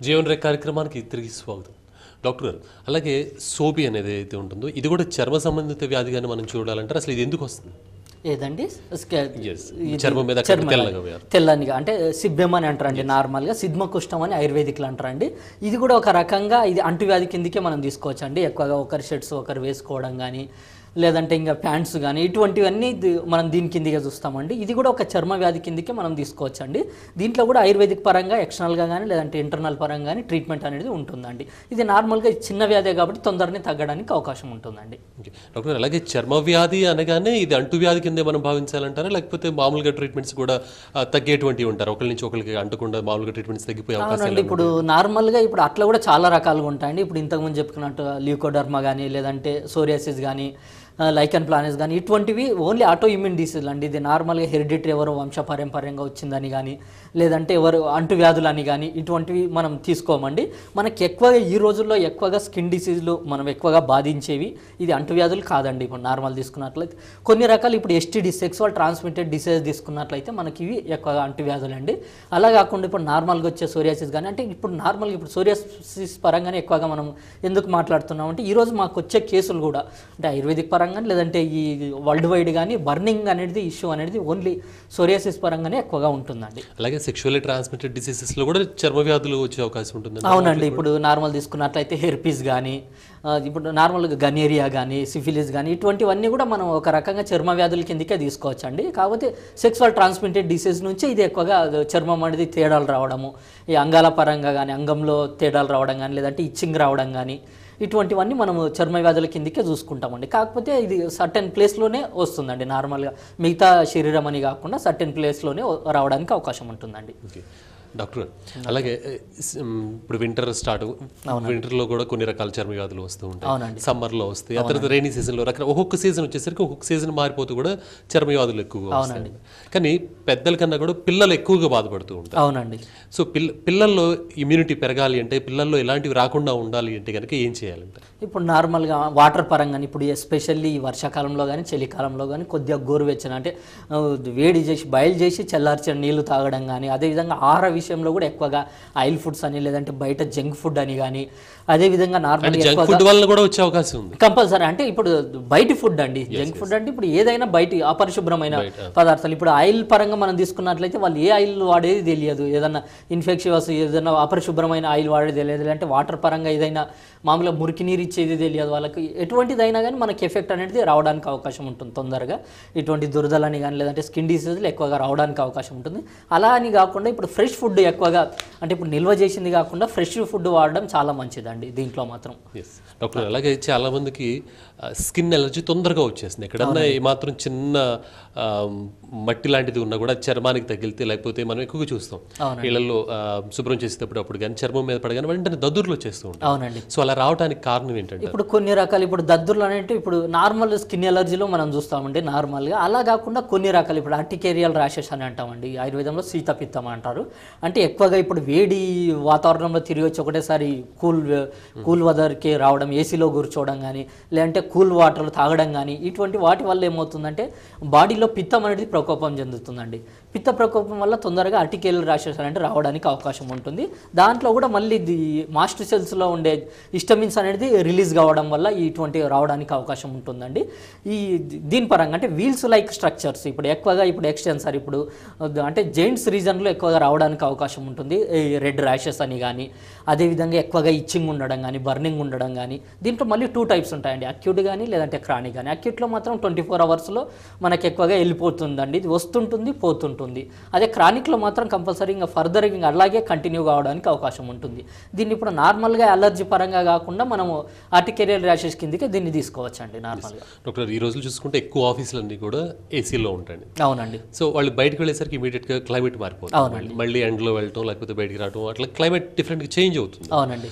జీవన్ రేఖ కార్యక్రమానికి తిరిగి స్వాగతం డాక్టర్ గారు అలాగే సోబి అనేది అయితే ఉంటుందో ఇది కూడా చర్మ సంబంధిత వ్యాధిగానే మనం చూడాలంటారు అసలు ఇది ఎందుకు వస్తుంది ఏదండి స్కే- Yes. ఇది చర్మం మీద చర్మం తెల్లగా వేయాలి. తెల్లనిగా అంటే సిబ్బెమ్ అని అంటారండి నార్మల్గా సిద్మ కుష్టం అని ఆయుర్వేదిక్లో అంటారండి ఇది కూడా ఒక రకంగా ఇది అంటువ్యాధి కిందకే మనం తీసుకోవచ్చు అండి ఎక్కువగా ఒకరి షర్ట్స్ ఒకరు వేసుకోవడం కానీ లేదంటే ఇంకా ప్యాంట్స్ కానీ ఇటువంటివన్నీ ఇది మనం దీని కిందిగా చూస్తామండి ఇది కూడా ఒక చర్మ వ్యాధి కిందకే మనం తీసుకోవచ్చు అండి దీంట్లో కూడా ఆయుర్వేదిక్ పరంగా ఎక్స్టర్నల్గా కానీ లేదంటే ఇంటర్నల్ పరంగా కానీ ట్రీట్మెంట్ అనేది ఉంటుందండి ఇది నార్మల్గా చిన్న వ్యాధే కాబట్టి తొందరనే తగ్గడానికి అవకాశం ఉంటుందండి ఓకే. డాక్టర్ గారు అలాగే చర్మ వ్యాధి అనగానే ఇది అంటువ్యాధి కిందే మనం భావించాలంటారా లేకపోతే మామూలుగా ట్రీట్మెంట్స్ కూడా ఆ, తగ్గేటువంటివి ఉంటారు ఒకరి నుంచి ఒకరికి అంటకుండా మామూలుగా ట్రీట్మెంట్స్ తగ్గిపోయే అవకాశం అవునండి ఇప్పుడు నార్మల్గా ఇప్పుడు అట్లా కూడా చాలా రకాలుగా ఉంటాయండి ఇప్పుడు ఇంతకుముందు చెప్పుకున్నట్టు ల్యూకోడర్మా కానీ లేదంటే సోరియాసిస్ కానీ లైకన్ ప్లానెస్ కానీ ఇటువంటివి ఓన్లీ ఆటో ఇమ్యూన్ డిసీజ్ అండి ఇది నార్మల్గా హెరిడిటరీ ఎవరు వంశపారంపర్యంగా వచ్చిందని కానీ లేదంటే ఎవరు అంటువ్యాధులని కానీ ఇటువంటివి మనం తీసుకోమండి మనకి ఎక్కువగా ఈ రోజుల్లో ఎక్కువగా స్కిన్ డిసీజ్లు మనం ఎక్కువగా బాధించేవి ఇది అంటువ్యాధులు కాదండి ఇప్పుడు నార్మల్ తీసుకున్నట్లయితే కొన్ని రకాలు ఇప్పుడు ఎస్టీడీ సెక్సువల్ ట్రాన్స్మిటెడ్ డిసీజ్ తీసుకున్నట్లయితే మనకి ఇవి ఎక్కువగా అంటువ్యాధులు అండి అలా కాకుండా ఇప్పుడు నార్మల్గా వచ్చే సోరియాసిస్ కానీ అంటే ఇప్పుడు నార్మల్గా ఇప్పుడు సోరియాసిస్ పరంగానే ఎక్కువగా మనం ఎందుకు మాట్లాడుతున్నాం అంటే ఈరోజు మాకు వచ్చే కేసులు కూడా అంటే ఆయుర్వేదిక్ పరంగా లేదంటే ఈ వరల్డ్ వైడ్ కానీ బర్నింగ్ అనేది ఇష్యూ అనేది ఓన్లీ సోరియాసిస్ పరంగానే ఎక్కువగా ఉంటుందండి అలాగే సెక్షువల్లీ ట్రాన్స్మిటెడ్ డిసీజెస్ లో కూడా చర్మ వ్యాధులు వచ్చే అవకాశం ఉంటుంది అవునండి ఇప్పుడు నార్మల్ తీసుకున్నట్లయితే హెర్పీస్ కానీ ఇప్పుడు నార్మల్గా గనేరియా కానీ సిఫిలిస్ కానీ ఇటువంటివన్నీ కూడా మనం ఒక రకంగా చర్మ వ్యాధుల కిందకే తీసుకోవచ్చు అండి కాకపోతే సెక్సువల్ ట్రాన్స్మిటెడ్ డిసీజ్ నుంచి ఇది ఎక్కువగా చర్మం అనేది తేడాలు రావడము ఈ అంగాల పరంగా కానీ అంగంలో తేడాలు రావడం కానీ లేదంటే ఇచ్చింగ్ రావడం కానీ ఇటువంటివన్నీ మనము చర్మ వ్యాధుల కిందకే చూసుకుంటామండి కాకపోతే ఇది సర్టెన్ ప్లేస్లోనే వస్తుందండి నార్మల్గా మిగతా శరీరం అని కాకుండా సర్టెన్ ప్లేస్లోనే రావడానికి అవకాశం ఉంటుందండి ఓకే డాక్టర్ అలాగే ఏ, స్- మ్, ఇప్పుడు వింటర్ స్టార్ట్ వింటర్ లో కూడా కొన్ని రకాల చర్మ వ్యాధులు వస్తూ ఉంటాయి అవునండి. సమ్మర్ లో వస్తాయి ఆ తర్వాత రైనీ సీజన్ లో రకరకాల ఒక్కొక్క సీజన్ వచ్చేసరికి ఒక్కొక్క సీజన్ మారిపోతూ కూడా చర్మ వ్యాధులు ఎక్కువగా వస్తాయి కానీ పెద్దల కన్నా కూడా పిల్లలు ఎక్కువగా బాధపడుతూ ఉంటారు అవునండి సో పిల్ల పిల్లల్లో ఇమ్యూనిటీ పెరగాలి అంటే పిల్లల్లో ఎలాంటివి రాకుండా ఉండాలి అంటే కనుక ఏం చేయాలంటే ఇప్పుడు నార్మల్గా వాటర్ పరంగా ఇప్పుడు ఎస్పెషల్లీ ఈ వర్షాకాలంలో కానీ చలికాలంలో కానీ కొద్దిగా గోరువెచ్చని అంటే ఆ, వేడి చేసి బయలు చేసి చల్లార్చిన నీళ్లు తాగడం కానీ అదేవిధంగా ఆహార విషయంలో కూడా ఎక్కువగా ఆయిల్ ఫుడ్స్ అని లేదంటే బయట జంక్ ఫుడ్ అని కానీ అదేవిధంగా నార్మల్ జంక్ ఫుడ్ వల్ల కూడా వచ్చే అవకాశం ఉంది కంపల్సరీ అంటే ఇప్పుడు బయటి ఫుడ్ అండి జంక్ ఫుడ్ అంటే ఇప్పుడు ఏదైనా బయట అపరిశుభ్రమైన పదార్థాలు ఇప్పుడు ఆయిల్ పరంగా మనం తీసుకున్నట్లయితే వాళ్ళు ఏ ఆయిల్ వాడేది తెలియదు ఏదన్నా ఇన్ఫెక్షన్స్ ఏదైనా అపరిశుభ్రమైన ఆయిల్ వాడేది తెలియదు లేదంటే వాటర్ పరంగా ఏదైనా మామూలుగా మురికి నీరు ఇచ్చేది తెలియదు వాళ్ళకి ఎటువంటిదైనా కానీ మనకి ఎఫెక్ట్ అనేది రావడానికి అవకాశం ఉంటుంది తొందరగా ఇటువంటి దురదలని కానీ లేదంటే స్కిన్ డిసీజులు ఎక్కువగా రావడానికి అవకాశం ఉంటుంది అలా అని కాకుండా ఇప్పుడు ఫ్రెష్ ఫుడ్ ఎక్కువగా అంటే ఇప్పుడు నిల్వ చేసింది కాకుండా ఫ్రెష్ ఫుడ్ వాడడం చాలా మంచిదండి దీంట్లో మాత్రం ఎస్ డాక్టర్ అలాగే చాలా మందికి స్కిన్ ఎలర్జీ తొందరగా వచ్చేస్తుంది ఎక్కడన్నా ఏమాత్రం చిన్న ఆ, మట్టి లాంటిది ఉన్నా కూడా చర్మానికి తగిలితే లేకపోతే మనం ఎక్కువగా చూస్తాం ఇళ్లలో ఆ, శుభ్రం చేసేటప్పుడు అప్పుడు కానీ చర్మం మీద పడగానే వెంటనే దద్దుర్లు వచ్చేస్తూ ఉంటాయి అవునండి సో అలా రావడానికి కారణం ఏంటంటే ఇప్పుడు కొన్ని రకాలు ఇప్పుడు దద్దుర్లు అనేవి ఇప్పుడు నార్మల్ స్కిన్ ఎలర్జీలో మనం చూస్తామండి నార్మల్గా అలా కాకుండా కొన్ని రకాలు ఇప్పుడు ఆర్టికేరియల్ ర్యాషెస్ అని అంటామండి ఆయుర్వేదంలో శీతపిత్తం అంటారు అంటే ఎక్కువగా ఇప్పుడు వేడి వాతావరణంలో తిరిగి వచ్చి ఒకటేసారి కూల్ కూల్ వెదర్కి రావడం ఏసీలో కూర్చోవడం కానీ లేదంటే కూల్ వాటర్ తాగడం కానీ ఇటువంటి వాటి వల్ల ఏమవుతుందంటే బాడీలో పిత్తం అనేది ప్రకోపం చెందుతుందండి పిత్త ప్రకోపం వల్ల తొందరగా అర్టికేరియల్ ర్యాషెస్ అనేది రావడానికి అవకాశం ఉంటుంది దాంట్లో కూడా మళ్ళీ ఇది మాస్టర్ సెల్స్లో ఉండే హిస్టమిన్స్ అనేది రిలీజ్ కావడం వల్ల ఇటువంటి రావడానికి అవకాశం ఉంటుందండి ఈ దీని పరంగా అంటే వీల్స్ లైక్ స్ట్రక్చర్స్ ఇప్పుడు ఎక్కువగా ఇప్పుడు ఎక్స్టెన్సర్ ఇప్పుడు అంటే జెయింట్స్ రీజన్లో ఎక్కువగా రావడానికి అవకాశం ఉంటుంది రెడ్ ర్యాషెస్ అని కానీ అదేవిధంగా ఎక్కువగా ఇచ్చింగ్ ఉండడం కానీ బర్నింగ్ ఉండడం కానీ దీంట్లో మళ్ళీ టూ టైప్స్ ఉంటాయండి అక్యూట్ కానీ లేదంటే క్రానిక్ కానీ అక్యూట్లో మాత్రం ట్వంటీ ఫోర్ అవర్స్లో మనకి ఎక్కువగా వెళ్ళిపోతుందండి ఇది వస్తుంటుంది పోతుంటుంది అదే క్రానిక్లో మాత్రం కంపల్సరీ ఇంకా ఫర్దర్ ఇంకా అలాగే కంటిన్యూ కావడానికి అవకాశం ఉంటుంది దీన్ని ఇప్పుడు నార్మల్గా అలర్జీ పరంగా కాకుండా మనము ఆర్టికేరియల్ ర్యాషెస్ కిందకి దీన్ని తీసుకోవచ్చండి నార్మల్గా డాక్టర్ ఈ రోజులు చూసుకుంటే ఎక్కువ ఆఫీసులన్నీ కూడా ఏసీలో ఉంటాయి అవునండి సో వాళ్ళు బయటకు వెళ్ళేసరికి ఇమీడియట్గా క్లైమేట్ మారిపోతుంది మళ్ళీ ఎండ్లో వెళ్ళటం లేకపోతే బయటికి రావటం అట్లా క్లైమేట్ డిఫరెంట్గా చేంజ్ అవుతుంది అవునండి సో మరి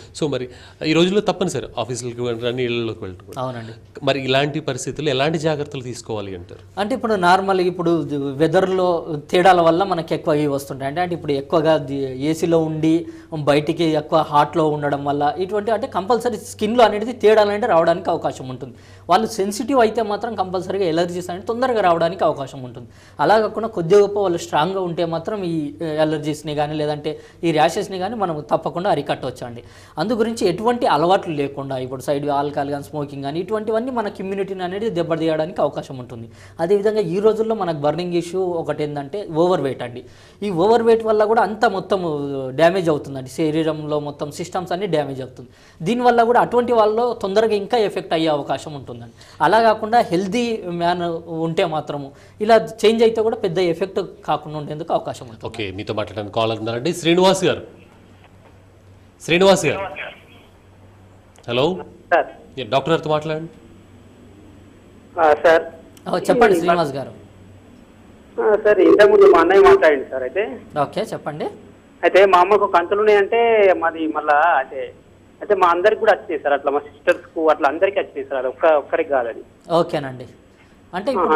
ఈ రోజుల్లో తప్పనిసరి ఆఫీసులకు కానీ ఇళ్ళలోకి వెళ్ళడం అవునండి మరి ఇలాంటి పరిస్థితుల్లో ఎలాంటి జాగ్రత్తలు తీసుకోవాలి అంటారు అంటే ఇప్పుడు నార్మల్ ఇప్పుడు వెదర్లో తేడాల వల్ల మనకి ఎక్కువ ఇవి వస్తుంటాయి అంటే అంటే ఇప్పుడు ఎక్కువగా ఏసీలో ఉండి బయటికి ఎక్కువ హాట్లో ఉండడం వల్ల ఇటువంటి అంటే కంపల్సరీ స్కిన్లో అనేది తేడాలు అనేది రావడానికి అవకాశం ఉంటుంది వాళ్ళు సెన్సిటివ్ అయితే మాత్రం కంపల్సరీగా ఎలర్జీస్ అనేది తొందరగా రావడానికి అవకాశం ఉంటుంది అలా కాకుండా కొద్దిగా గొప్ప వాళ్ళు స్ట్రాంగ్గా ఉంటే మాత్రం ఈ ఎలర్జీస్ని కానీ లేదంటే ఈ ర్యాషెస్ని కానీ మనం తప్పకుండా అరికట్టవచ్చు అండి అందు గురించి ఎటువంటి అలవాట్లు లేకుండా ఇప్పుడు సైడ్ ఆల్కహాల్ కానీ స్మోకింగ్ కానీ ఇటువంటివన్నీ మనకి ఇమ్యూనిటీని అనేది దెబ్బతీయడానికి అవకాశం ఉంటుంది అదేవిధంగా ఈ రోజుల్లో మనకు బర్నింగ్ ఇష్యూ ఒకటి ఏంటంటే ఓవర్ వెయిట్ అండి ఈ ఓవర్ వెయిట్ వల్ల కూడా అంత మొత్తం డ్యామేజ్ అవుతుందండి శరీరంలో మొత్తం సిస్టమ్స్ అన్ని డ్యామేజ్ అవుతుంది దీనివల్ల కూడా అటువంటి వాళ్ళలో తొందరగా ఇంకా ఎఫెక్ట్ అయ్యే అవకాశం ఉంటుందండి అలా కాకుండా హెల్దీ మ్యాన్ ఉంటే మాత్రము ఇలా చేంజ్ అయితే కూడా పెద్ద ఎఫెక్ట్ కాకుండా ఉండేందుకు అవకాశం ఉంటుంది ఓకే మీతో మాట్లాడడానికి కాలర్ ఉన్నారండి శ్రీనివాస్ గారు శ్రీనివాస్ గారు హలో సార్ ఏ, డాక్టర్ గారితో మాట్లాడండి ఆ, సార్ ఓ, చెప్పండి శ్రీనివాస్ గారు ఆ, సార్ ఇంతకుముందు మా అన్నయ్య మాట్లాడింది సార్ అయితే ఓకే చెప్పండి అయితే మా అమ్మకు కంతులు ఉన్నాయంటే మాది మళ్ళా అంటే అయితే మా అందరికి కూడా వచ్చినాయి సార్ అట్లా మా సిస్టర్స్ కు అట్లా అందరికి వచ్చినాయి సార్ అది ఒక్క ఒక్కరికి కాదని ఓకేనండి అంటే ఇప్పుడు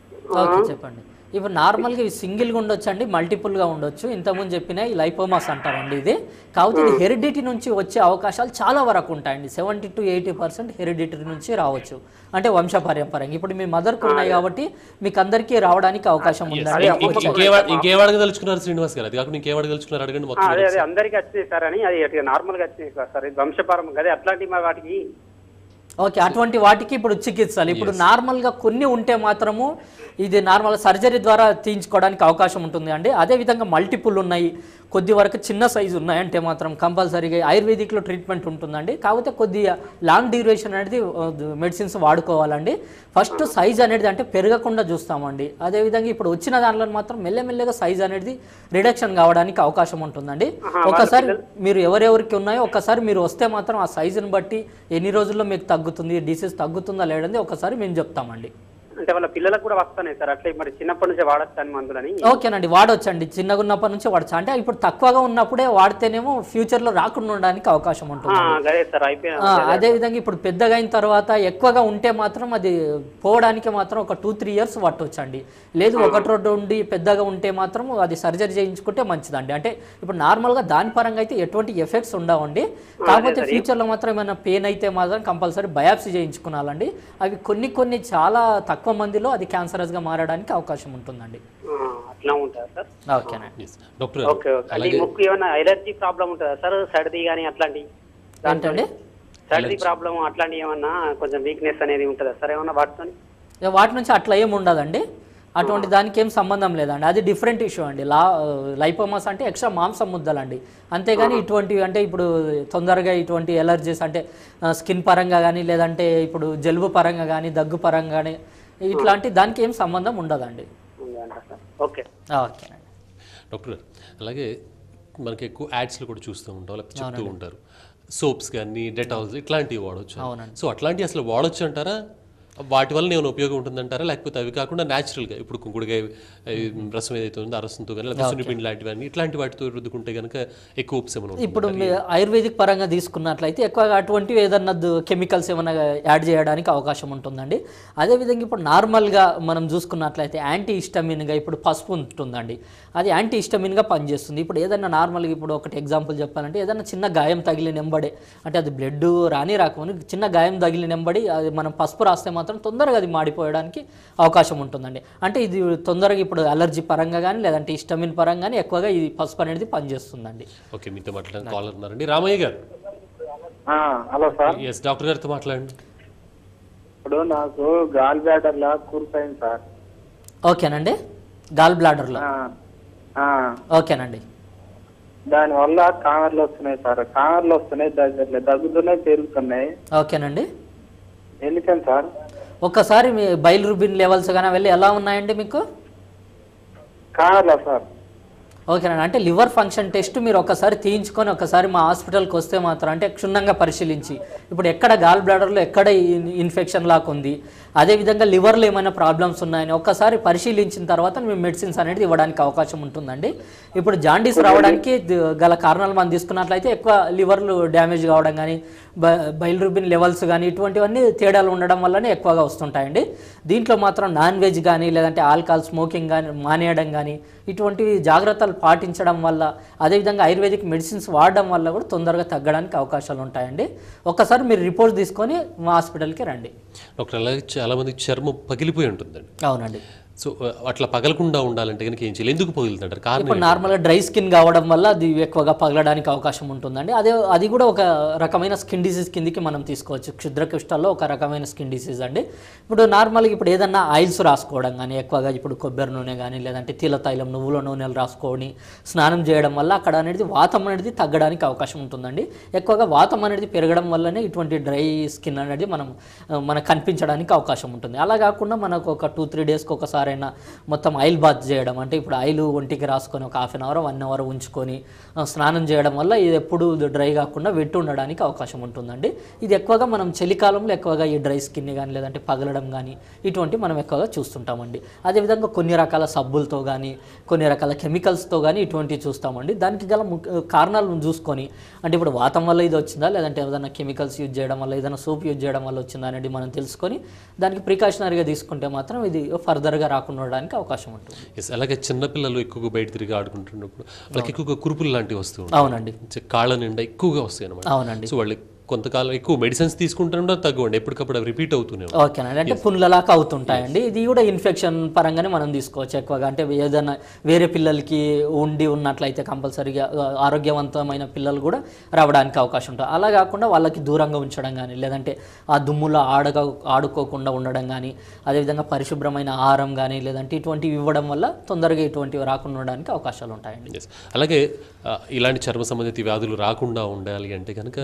ఓకే చెప్పండి ఇప్పుడు నార్మల్గా ఇవి సింగిల్గా ఉండొచ్చు అండి మల్టిపుల్గా ఉండొచ్చు ఇంతకుముందు చెప్పిన ఈ లైపోమాస్ అంటారండి ఇది కాకపోతే ఇది హెరిడిటీ నుంచి వచ్చే అవకాశాలు చాలా వరకు ఉంటాయండి seventy to eighty percent heredity నుంచి రావచ్చు అంటే వంశపారంపర్యంగా ఇప్పుడు మీ మదర్కి ఉన్నాయి కాబట్టి మీకు అందరికీ రావడానికి అవకాశం ఉందండి ఇంక- ఇంకేం ఇంకేం అడగదలుచుకున్నారు శ్రీనివాస్ గారు అది కాకుండా ఇంకేం అడగదలుచుకున్నారు అడగండి ఆ, మొత్తం అదే అదే అందరికి వచ్చినాయి సార్ అని అది అట్లా నార్మల్ గా వచ్చినాయి సార్ సార్ ఇది వంశపారం అదే అట్లాంటి మా వాటికి ఓకే అటువంటి వాటికి ఇప్పుడు చికిత్సలు ఇప్పుడు నార్మల్గా కొన్ని ఉంటే మాత్రము ఇది నార్మల్ సర్జరీ ద్వారా తీయించుకోవడానికి అవకాశం ఉంటుంది అండి అదేవిధంగా మల్టిపుల్ ఉన్నాయి కొద్ది వరకు చిన్న సైజు ఉన్నాయంటే మాత్రం కంపల్సరీగా ఆయుర్వేదిక్లో ట్రీట్మెంట్ ఉంటుందండి కాకపోతే కొద్దిగా లాంగ్ డ్యూరేషన్ అనేది మెడిసిన్స్ వాడుకోవాలండి ఫస్ట్ సైజ్ అనేది అంటే పెరగకుండా చూస్తామండి అదేవిధంగా ఇప్పుడు వచ్చిన దానిలో మాత్రం మెల్లమెల్లగా సైజ్ అనేది రిడక్షన్ కావడానికి అవకాశం ఉంటుందండి ఒకసారి మీరు ఎవరెవరికి ఉన్నాయో ఒకసారి మీరు వస్తే మాత్రం ఆ సైజుని బట్టి ఎన్ని రోజుల్లో మీకు తగ్గుతుంది డిసీజ్ తగ్గుతుందా లేదండి ఒకసారి మేము చెప్తామండి అంటే వాళ్ళ పిల్లలకు కూడా వస్తున్నాయి సార్ అట్లా మరి చిన్నప్పటి నుంచే వాడచ్చు అని మందులని ఓకేనండి వాడొచ్చండి చిన్నగా ఉన్నప్పటి నుంచి వాడచ్చు అంటే ఇప్పుడు తక్కువగా ఉన్నప్పుడే వాడితేనేమో ఫ్యూచర్లో రాకుండా ఉండడానికి అవకాశం ఉంటుంది ఆ, అదే సార్ అయిపోయిన ఆ, అదే విధంగా ఇప్పుడు పెద్దగా అయిన తర్వాత ఎక్కువగా ఉంటే మాత్రం అది పోవడానికి మాత్రం ఒక టూ త్రీ ఇయర్స్ పట్టొచ్చండి లేదు ఒకటి రెండు ఉండి పెద్దగా ఉంటే మాత్రం అది సర్జరీ చేయించుకుంటే మంచిదండి అంటే ఇప్పుడు నార్మల్గా దాని పరంగా అయితే ఎటువంటి ఎఫెక్ట్స్ ఉండవండి కాకపోతే ఫ్యూచర్లో మాత్రం ఏమైనా పెయిన్ అయితే మాత్రం కంపల్సరీ బయాప్సీ చేయించుకున్నాలండి అవి కొన్ని కొన్ని చాలా తక్కువ మందిలో అది క్యాన్సరస్గా మారడానికి అవకాశం ఉంటుందండి ఆ, అట్లా ఉంటుందా సార్ ఓకేనండి Yes. డాక్టర్ గారు ఓకే ఓకే అంటే ఈ ముక్కు ఏమైనా ఎలర్జీ ప్రాబ్లం ఉంటుందా సార్ సర్ది కానీ అట్లాంటి ఏంటండి సర్ది ప్రాబ్లం అట్లాంటి ఏమన్నా కొంచెం వీక్నెస్ అనేది ఉంటుందా సార్ ఏమన్నా వాటితో ఇక వాటి నుంచి అట్లా ఏం ఉండదండి అటువంటి దానికి ఏం సంబంధం లేదండి అది డిఫరెంట్ ఇష్యూ అండి లా లైపోమాస్ అంటే ఎక్స్ట్రా మాంసం ముద్దలండి అంతేగాని ఇటువంటివి అంటే ఇప్పుడు తొందరగా ఇటువంటి ఎలర్జీస్ అంటే స్కిన్ పరంగా కానీ లేదంటే ఇప్పుడు జలుబు పరంగా కానీ దగ్గు పరంగా కానీ ఇట్లాంటి దానికి ఏం సంబంధం ఉండదండి ఉందంట సార్ ఓకే ఓకేనండి డాక్టర్ గారు అలాగే మనకి ఎక్కువ యాడ్స్లో కూడా చూస్తూ ఉంటాం లేకపోతే చెప్తూ ఉంటారు సోప్స్ కానీ డెటాల్స్ ఇట్లాంటివి వాడచ్చు అవునండి. సో అట్లాంటివి అసలు వాడొచ్చు అంటారా వాటి వల్ల ఏమైనా ఉపయోగం ఉంటుందంటారా లేకపోతే అవి కాకుండా న్యాచురల్గా ఇప్పుడు కుంకుడుకాయ ఈ రసం ఏదైతే ఉందో ఆ రసంతో కానీ లేకపోతే సున్నిపిండి లాంటివన్నీ ఇట్లాంటి వాటితో రుద్దుకుంటే కనుక ఎక్కువ ఉపశమనం ఉంటుంది. ఇప్పుడు మీ ఆయుర్వేదిక్ పరంగా తీసుకున్నట్లయితే ఎక్కువగా అటువంటివి ఏదన్నా కెమికల్స్ ఏమైనా యాడ్ చేయడానికి అవకాశం ఉంటుందండి అదేవిధంగా ఇప్పుడు నార్మల్గా మనం చూసుకున్నట్లయితే యాంటీ హిస్టమిన్గా ఇప్పుడు పసుపు ఉంటుందండి అది యాంటీ హిస్టమిన్గా పనిచేస్తుంది ఇప్పుడు ఏదైనా నార్మల్గా ఇప్పుడు ఒకటి ఎగ్జాంపుల్ చెప్పాలంటే ఏదైనా చిన్న గాయం తగిలిన నెంబడే అంటే అది బ్లడ్ రాని రాకముందు చిన్న గాయం తగిలిన నెంబడి అది మనం పసుపు రాస్తే మాత్రం తొందరగా అది మాడిపోయడానికి అవకాశం ఉంటుందండి అంటే ఇది తొందరగా ఇప్పుడు అలర్జీ పరంగా కానీ లేదంటే హిస్టమిన్ పరంగా కానీ ఎక్కువగా ఇది పసుపు అనేది పనిచేస్తుందండి ఓకే మీతో మాట్లాడడానికి కాలర్ ఉన్నారండి రామయ్య గారు హలో సార్ ఎస్ డాక్టర్ గారితో మాట్లాడండి ఇప్పుడు నాకు గాల్ బ్లాడర్ లా కూర్పోయింది సార్ ఓకేనండి గాల్ బ్లాడర్లో ఆ, ఆ, ఓకేనండి దాని వల్ల కామర్లు వస్తున్నాయి సార్ కామర్లు వస్తున్నాయి దగ్గరలే దగ్గుతున్నాయి పెరుగుతున్నాయి ఓకేనండి ఎందుకని సార్ ఒక్కసారి మీ బైల్రుబిన్ లెవెల్స్ కానీ వెళ్ళి ఎలా ఉన్నాయండి మీకు కామర్లా సార్ ఓకేనండి అంటే లివర్ ఫంక్షన్ టెస్ట్ మీరు ఒకసారి తీయించుకొని ఒకసారి మా హాస్పిటల్కి వస్తే మాత్రం అంటే క్షుణ్ణంగా పరిశీలించి ఇప్పుడు ఎక్కడ గాల్ బ్లాడర్లో ఎక్కడ ఇన్- ఇన్ఫెక్షన్ లాగా ఉంది అదేవిధంగా లివర్లో ఏమైనా ప్రాబ్లమ్స్ ఉన్నాయని ఒక్కసారి పరిశీలించిన తర్వాత మేము మెడిసిన్స్ అనేది ఇవ్వడానికి అవకాశం ఉంటుందండి ఇప్పుడు జాండీస్ రావడానికి ద- గల కారణాలు మనం తీసుకున్నట్లయితే ఎక్కువ లివర్లు డ్యామేజ్ కావడం కానీ బైల్రూబిన్ లెవెల్స్ కానీ ఇటువంటివన్నీ తేడాలు ఉండడం వల్లనే ఎక్కువగా వస్తుంటాయండి దీంట్లో మాత్రం నాన్ వెజ్ కానీ లేదంటే ఆల్కహాల్ స్మోకింగ్ కానీ మానేయడం కానీ ఇటువంటివి జాగ్రత్తలు పాటించడం వల్ల అదేవిధంగా ఆయుర్వేదిక్ మెడిసిన్స్ వాడడం వల్ల కూడా తొందరగా తగ్గడానికి అవకాశాలు ఉంటాయండి ఒక్కసారి మీరు రిపోర్ట్ తీసుకొని మా హాస్పిటల్కి రండి డాక్టర్ అలాగే చాలా మంది చర్మం పగిలిపోయి ఉంటుందండి అవునండి సో ఆ, అట్లా పగలకుండా ఉండాలంటే కనుక ఏం చేయాలి ఎందుకు పగులుతుంటారు కారణం ఇప్పుడు నార్మల్గా డ్రై స్కిన్ కావడం వల్ల అది ఎక్కువగా పగలడానికి అవకాశం ఉంటుందండి అదే అది కూడా ఒక రకమైన స్కిన్ డిసీజ్ కిందికి మనం తీసుకోవచ్చు క్షుద్ర కుష్ఠాల్లో ఒక రకమైన స్కిన్ డిసీజ్ అండి ఇప్పుడు నార్మల్గా ఇప్పుడు ఏదన్నా ఆయిల్స్ రాసుకోవడం కానీ ఎక్కువగా ఇప్పుడు కొబ్బరి నూనె కానీ లేదంటే తిల తైలం నువ్వుల నూనెలు రాసుకొని స్నానం చేయడం వల్ల అక్కడ అనేది వాతం అనేది తగ్గడానికి అవకాశం ఉంటుందండి ఎక్కువగా వాతం అనేది పెరగడం వల్లనే ఇటువంటి డ్రై స్కిన్ అనేది మనం ఆ, మనకు కనిపించడానికి అవకాశం ఉంటుంది అలా కాకుండా మనకు ఒక టూ త్రీ డేస్కి ఒకసారైనా మొత్తం ఆయిల్ బాత్ చేయడం అంటే ఇప్పుడు ఆయిల్ ఒంటికి రాసుకొని ఒక half an hour one hour ఉంచుకొని ఆ, స్నానం చేయడం వల్ల ఇది ఎప్పుడు డ్రై కాకుండా వెట్టు ఉండడానికి అవకాశం ఉంటుందండి ఇది ఎక్కువగా మనం చలికాలంలో ఎక్కువగా ఈ డ్రై స్కిన్ కానీ లేదంటే పగలడం కానీ ఇటువంటి మనం ఎక్కువగా చూస్తుంటామండి అదేవిధంగా కొన్ని రకాల సబ్బులతో కానీ కొన్ని రకాల కెమికల్స్తో కానీ ఇటువంటివి చూస్తామండి దానికి గల ముఖ్య కారణాలను చూసుకొని అంటే ఇప్పుడు వాతం వల్ల ఇది వచ్చిందా లేదంటే ఏదైనా కెమికల్స్ యూజ్ చేయడం వల్ల ఏదైనా సోప్ యూజ్ చేయడం వల్ల వచ్చిందా అనేది మనం తెలుసుకొని దానికి ప్రికాషనరీగా తీసుకుంటే మాత్రం ఇది ఫర్దర్గా రాకుండా ఉండడానికి అవకాశం ఉంటుంది ఎస్ అలాగే చిన్నపిల్లలు ఎక్కువగా బయట తిరిగి ఆడుకుంటున్నప్పుడు వాళ్ళకి ఎక్కువగా కురుపులు లాంటివి వస్తూ ఉంటాయి అవునండి చ- కాళ్ళ నిండా ఎక్కువగా వస్తాయి అనమాట అవునండి సో వాళ్ళు కొంతకాలం ఎక్కువ మెడిసిన్స్ తీసుకుంటుంటే తగ్గవండి ఎప్పటికప్పుడు అవి రిపీట్ అవుతూనే ఉంటాయి. ఓకేనండి అంటే పుండ్లలాగా అవుతుంటాయండి ఇది కూడా ఇన్ఫెక్షన్ పరంగానే మనం తీసుకోవచ్చు ఎక్కువగా అంటే ఏదైనా వేరే పిల్లలకి ఉండి ఉన్నట్లయితే కంపల్సరీగా ఆ, ఆరోగ్యవంతమైన పిల్లలు కూడా రావడానికి అవకాశం ఉంటుంది అలా కాకుండా వాళ్ళకి దూరంగా ఉంచడం కానీ లేదంటే ఆ దుమ్ములో ఆడక ఆడుకోకుండా ఉండడం కానీ అదేవిధంగా పరిశుభ్రమైన ఆహారం కానీ లేదంటే ఇటువంటివి ఇవ్వడం వల్ల తొందరగా ఇటువంటివి రాకుండా ఉండడానికి అవకాశాలు ఉంటాయండి Yes. అలాగే ఆ, ఇలాంటి చర్మ సంబంధిత వ్యాధులు రాకుండా ఉండాలి అంటే కనుక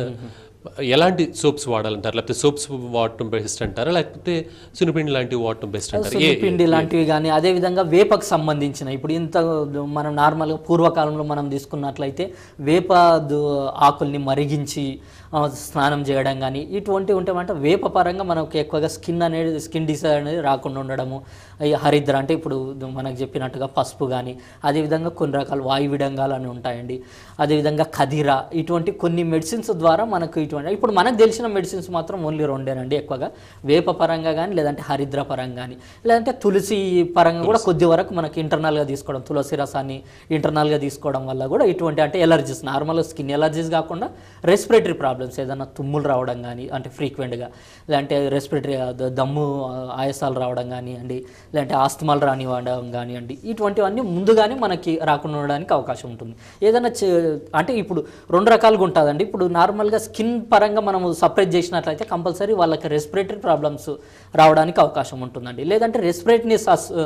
ఎలాంటి సోప్స్ వాడాలంటారు లేకపోతే సోప్స్ వాడటం బెస్ట్ అంటారా లేకపోతే సునిపిండి లాంటివి వాడటం బెస్ట్ అంటారు ఏ పిండి లాంటివి కానీ అదేవిధంగా వేపకు సంబంధించిన ఇప్పుడు ఇంత మనం నార్మల్గా పూర్వకాలంలో మనం తీసుకున్నట్లయితే వేప దు- ఆకుల్ని మరిగించి ఆ, స్నానం చేయడం కానీ ఇటువంటివి ఉంటే అంటే వేప పరంగా మనకు ఎక్కువగా స్కిన్ అనేది స్కిన్ డిసీజ్ అనేది రాకుండా ఉండడము ఈ హరిద్ర అంటే ఇప్పుడు మనకు చెప్పినట్టుగా పసుపు కానీ అదేవిధంగా కొన్ని రకాల వాయు విడంగాలు అని ఉంటాయండి అదేవిధంగా ఖదిర ఇటువంటి కొన్ని మెడిసిన్స్ ద్వారా మనకు ఇటువంటి ఇప్పుడు మనకు తెలిసిన మెడిసిన్స్ మాత్రం ఓన్లీ రెండేనండి ఎక్కువగా వేప పరంగా కానీ లేదంటే హరిద్ర పరంగా కానీ లేదంటే తులసి పరంగా కూడా కొద్ది వరకు మనకి ఇంటర్నల్గా తీసుకోవడం తులసి రసాన్ని ఇంటర్నల్గా తీసుకోవడం వల్ల కూడా ఇటువంటి అంటే ఎలర్జీస్ నార్మల్ స్కిన్ ఎలర్జీస్ కాకుండా రెస్పిరేటరీ ప్రాబ్లమ్స్ ఏదైనా తుమ్ములు రావడం కానీ అంటే ఫ్రీక్వెంట్గా లేదంటే రెస్పిరేటరీ దమ్ము ఆయాసాలు రావడం కానివ్వండి లేదంటే ఆస్తమాలు రానివ్వడం కానివ్వండి ఇటువంటివన్నీ ముందుగానే మనకి రాకుండా ఉండడానికి అవకాశం ఉంటుంది ఏదైనా చే- అంటే ఇప్పుడు రెండు రకాలుగా ఉంటుందండి ఇప్పుడు నార్మల్గా స్కిన్ పరంగా మనము సపరేట్ చేసినట్లయితే కంపల్సరీ వాళ్ళకి రెస్పిరేటరీ ప్రాబ్లమ్స్ రావడానికి అవకాశం ఉంటుందండి లేదంటే రెస్పిరేటరీని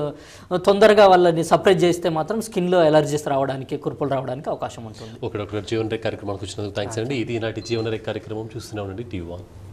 తొందరగా వాళ్ళని సపరేట్ చేస్తే మాత్రం స్కిన్లో ఎలర్జీస్ రావడానికి కురుపులు రావడానికి అవకాశం ఉంటుంది ఒక డాక్టర్ జీవన్ రేఖ కార్యక్రమానికి వచ్చినందుకు థ్యాంక్స్ అండి ఇది నాటి జీవన రేఖ కార్యక్రమం చూస్తూనే ఉండండి టీవీ వన్